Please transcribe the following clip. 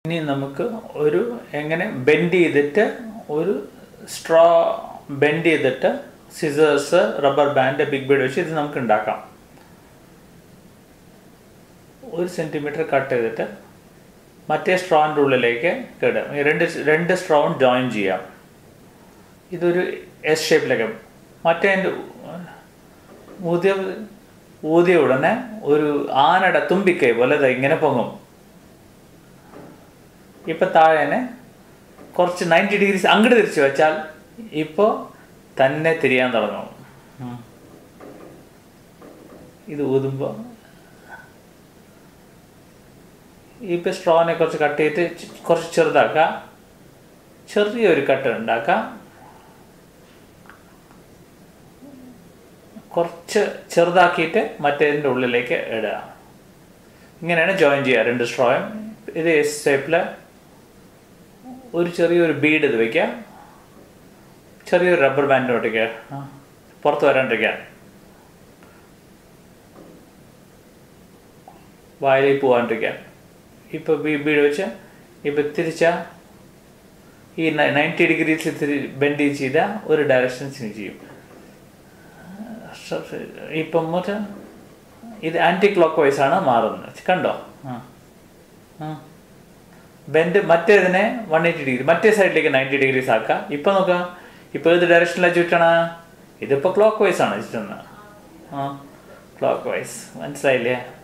ഇനി നമുക്ക് ഒരു എങ്ങനെ ബെൻഡ് ചെയ്തിട്ട് ഒരു സ്ട്രോ ബെൻഡ് ചെയ്തിട്ട് scissors rubber band big bead വെച്ച് ഇത് നമുക്ക് ഉണ്ടാക്കാം ഒരു സെൻറ്റിമീറ്റർ കട്ട് ചെയ്തിട്ട് മറ്റേ സ്ട്രോൻ്റെ ഉള്ളിലേക്ക് ഇടും ഈ രണ്ട് രണ്ട് സ്ട്രോൺ ജോയിൻ ചെയ്യാം ഇതൊരു എസ് ഷേപ്പിലേക്ക് മറ്റേ അതിൻ്റെ ഊതിയ ഊതിയ ഉടനെ ഒരു ആനയുടെ തുമ്പിക്കൈ പോലെ ദാ ഇങ്ങനെ പൊങ്ങും ഇപ്പം താഴെ കുറച്ച് നയൻറ്റി ഡിഗ്രീസ് അങ്ങോട്ട് തിരിച്ച് വെച്ചാൽ ഇപ്പോൾ തന്നെ തിരിയാൻ തുടങ്ങും ഉം. ഇത് ഊതുമ്പോൾ ഇപ്പം സ്ട്രോനെ കുറച്ച് കട്ട് ചെയ്തിട്ട് ചി- കുറച്ച് ചെറുതാക്കാം ചെറിയൊരു കട്ട് ഉണ്ടാക്കാം കുറച്ച് ചെറുതാക്കിയിട്ട് മറ്റേതിൻ്റെ ഉള്ളിലേക്ക് ഇടുക ഇങ്ങനെയാണ് ജോയിൻ ചെയ്യുക രണ്ട് സ്ട്രോയും ഇത് എസ് ഷേപ്പിൽ ഒരു ചെറിയൊരു ബീഡ് ഇത് വയ്ക്കുക ചെറിയൊരു റബ്ബർ ബാൻഡ് ഒട്ടിക്കുക ആ, പുറത്ത് വരാണ്ടിരിക്കുക വായിലേക്ക് പോകാണ്ടിരിക്കാൻ ഇപ്പോൾ ബീ ബീഡ് വെച്ച് ഇപ്പോൾ തിരിച്ച ഈ നയൻറ്റി ഡിഗ്രീസ് തിരി ബെൻഡ് ചെയ്ത ഒരു ഡയറക്ഷൻ ചെയ്യും ഇപ്പം മറ്റേ ഇത് ആൻറ്റി ക്ലോക്ക് വൈസ് ആണ് മാറുന്നത് കണ്ടോ ആ ആ ബെൻഡ് മറ്റേതിനെ വൺ എയ്റ്റി ഡിഗ്രി മറ്റേ സൈഡിലേക്ക് നയൻറ്റി ഡിഗ്രീസ് ആക്കാം ഇപ്പം നോക്കാം ഇപ്പോൾ ഏത് ഡയറക്ഷനിലാണ് ചുറ്റണ ഇതിപ്പോൾ ക്ലോക്ക് വൈസ് ആണ് ചുറ്റുന്നത് ആ ക്ലോക്ക് വൈസ് മനസ്സിലായില്ലേ